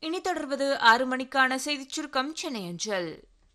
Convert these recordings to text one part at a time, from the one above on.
இனி தொடர்வது ஆறு மணிக்கான செய்திச் சுருக்கம் சென்னை அஞ்சல்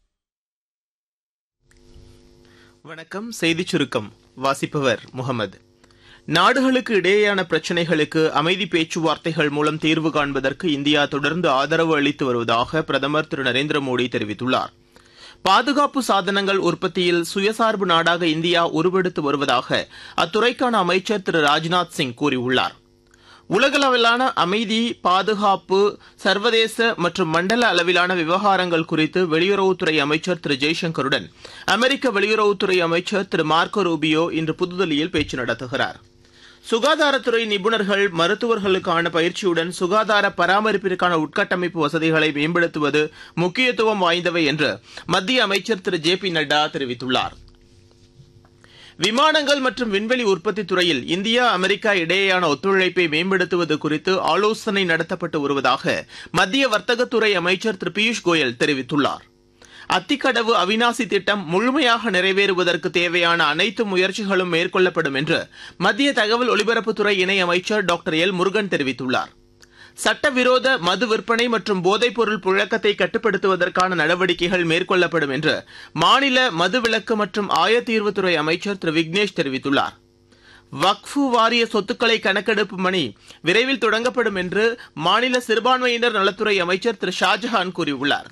வணக்கம் செய்திச் சுருக்கம் வாசிப்பவர் முகமது நாடுகளுக்கு இடையேயான பிரச்சினைகளுக்கு அமைதி பேச்சுவார்த்தைகள் மூலம் தீர்வு காண்பதற்கு இந்தியா தொடர்ந்து ஆதரவு அளித்து வருவதாக பிரதமர் திரு நரேந்திர மோடி தெரிவித்துள்ளார் பாதுகாப்பு சாதனங்கள் உற்பத்தியில் சுயசார்பு நாடாக இந்தியா உருவெடுத்து வருவதாக அத்துறைக்கான அமைச்சர் திரு ராஜ்நாத் சிங் கூறியுள்ளார் உலகளவிலான அமைதி பாதுகாப்பு சர்வதேச மற்றும் மண்டல அளவிலான விவகாரங்கள் குறித்து வெளியுறவுத்துறை அமைச்சர் திரு ஜெய்சங்கருடன் அமெரிக்க வெளியுறவுத்துறை அமைச்சர் திரு மார்க்கோ ரூபியோ இன்று புதுதில்லியில் பேச்சு நடத்துகிறார் சுகாதாரத்துறை நிபுணர்கள் மருத்துவர்களுக்கான பயிற்சியுடன் சுகாதார பராமரிப்பிற்கான உட்கட்டமைப்பு வசதிகளை மேம்படுத்துவது முக்கியத்துவம் வாய்ந்தவை என்று மத்திய அமைச்சர் திரு ஜே பி நட்டா தெரிவித்துள்ளார் விமானங்கள் மற்றும் விண்வெளி உற்பத்தி துறையில் இந்தியா அமெரிக்கா இடையேயான ஒத்துழைப்பை மேம்படுத்துவது குறித்து ஆலோசனை நடத்தப்பட்டு வருவதாக மத்திய வர்த்தகத்துறை அமைச்சர் திரு பியூஷ் கோயல் தெரிவித்துள்ளார் அத்திக்கடவு அவினாசி திட்டம் முழுமையாக நிறைவேறுவதற்கு தேவையான அனைத்து முயற்சிகளும் மேற்கொள்ளப்படும் என்று மத்திய தகவல் ஒலிபரப்புத்துறை இணை அமைச்சர் டாக்டர் எல் முருகன் தெரிவித்துள்ளார் சட்டவிரோத மது விற்பனை மற்றும் போதைப்பொருள் புழக்கத்தை கட்டுப்படுத்துவதற்கான நடவடிக்கைகள் மேற்கொள்ளப்படும் என்று மாநில மதுவிலக்கு மற்றும் ஆயத்தீர்வுத்துறை அமைச்சர் திரு விக்னேஷ் தெரிவித்துள்ளார் வக்ஃபு வாரிய சொத்துக்களை கணக்கெடுப்பு பணி விரைவில் தொடங்கப்படும் என்று மாநில சிறுபான்மையினர் நலத்துறை அமைச்சர் திரு ஷாஜஹான் கூறியுள்ளார்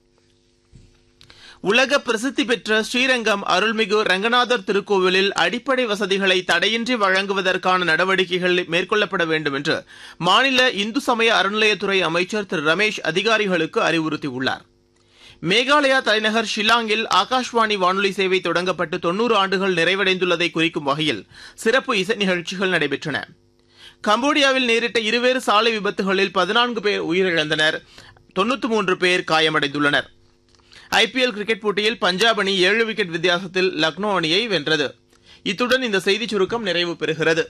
உலக பிரசித்தி பெற்ற ஸ்ரீரங்கம் அருள்மிகு ரங்கநாதர் திருக்கோவிலில் அடிப்படை வசதிகளை தடையின்றி வழங்குவதற்கான நடவடிக்கைகள் மேற்கொள்ளப்பட வேண்டும் என்று மாநில இந்து சமய அறநிலையத்துறை அமைச்சர் திரு ரமேஷ் அதிகாரிகளுக்கு அறிவுறுத்தியுள்ளார் மேகாலயா தலைநகர் ஷில்லாங்கில் ஆகாஷ்வாணி வானொலி சேவை தொடங்கப்பட்டு தொன்னூறு ஆண்டுகள் நிறைவடைந்துள்ளதை குறிக்கும் வகையில் சிறப்பு இசை நிகழ்ச்சிகள் நடைபெற்றன கம்போடியாவில் நேரிட்ட இருவேறு சாலை விபத்துகளில் பதினான்கு பேர் உயிரிழந்தனர் தொன்னூற்று மூன்று பேர் காயமடைந்துள்ளனர் ஐபிஎல் கிரிக்கெட் போட்டியில் பஞ்சாப் அணி ஏழு விக்கெட் வித்தியாசத்தில் லக்னோ அணியை வென்றது இத்துடன் இந்த செய்திச் சுருக்கம் நிறைவு பெறுகிறது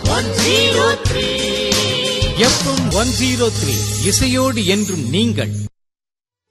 எஃப்எம் ஒன் ஜீரோ த்ரீ இசையோடு என்றும் நீங்கள்